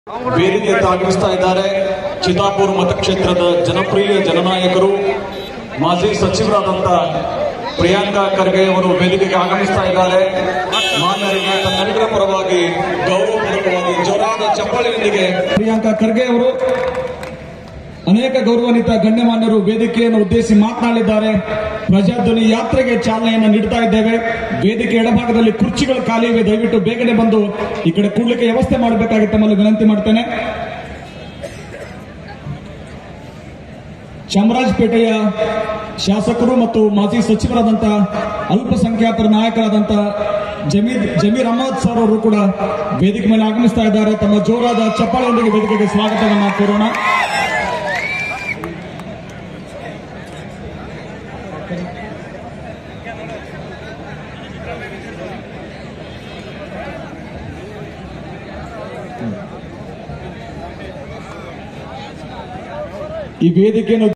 ವೇದಿಕೆಯತ್ತ ಆಗಮಿಸ್ತಾ ಇದ್ದಾರೆ ಚಿತಾಪುರ್ ಮತಕ್ಷೇತ್ರದ ಜನಪ್ರಿಯ ಜನನಾಯಕರು ಮಾಜಿ ಸಚಿವರಾದಂತ ಪ್ರಿಯಾಂಕಾ ಖರ್ಗೆ ಅವರು ವೇದಿಕೆಗೆ ಆಗಮಿಸ್ತಾ ಇದ್ದಾರೆ ಮಾನ್ಯರಿಗೆ ತನ್ನೆಲ್ಲರ ಪರವಾಗಿ ಗೌರವಪೂರ್ವಕವಾಗಿ ಜೋರಾದ ಚಪ್ಪಾಳೆಯೊಂದಿಗೆ ಪ್ರಿಯಾಂಕಾ ಖರ್ಗೆ ಅವರು ಅನೇಕ ಗೌರವಾನ್ವಿತ ಗಣ್ಯಮಾನ್ಯರು ವೇದಿಕೆಯನ್ನು ಉದ್ದೇಶಿಸಿ ಮಾತನಾಡಿದ್ದಾರೆ ಪ್ರಜಾಧ್ವನಿ ಯಾತ್ರೆಗೆ ಚಾಲನೆಯನ್ನು ನೀಡ್ತಾ ಇದ್ದೇವೆ ವೇದಿಕೆ ಎಡಭಾಗದಲ್ಲಿ ಕುರ್ಚಿಗಳು ಖಾಲಿ ಇವೆ ದಯವಿಟ್ಟು ಬೇಗನೆ ಬಂದು ಈ ಕಡೆ ಕೂಡ್ಲಿಕ್ಕೆ ವ್ಯವಸ್ಥೆ ಮಾಡಬೇಕಾಗಿ ತಮ್ಮಲ್ಲಿ ವಿನಂತಿ ಮಾಡ್ತೇನೆ ಚಾಮರಾಜಪೇಟೆಯ ಶಾಸಕರು ಮತ್ತು ಮಾಜಿ ಸಚಿವರಾದಂತ ಅಲ್ಪಸಂಖ್ಯಾತರ ನಾಯಕರಾದಂತ ಜಮೀರ್ ಜಮೀರ್ ಅಹಮದ್ ಸರ್ ಅವರು ಕೂಡ ವೇದಿಕೆ ಮೇಲೆ ಆಗಮಿಸ್ತಾ ಇದ್ದಾರೆ ತಮ್ಮ ಜೋರಾದ ಚಪ್ಪಾಳೆಯೊಂದಿಗೆ ವೇದಿಕೆಗೆ ಸ್ವಾಗತವನ್ನು ಕೋರೋಣ ಈ ವೇದಿಕೆಯನ್ನು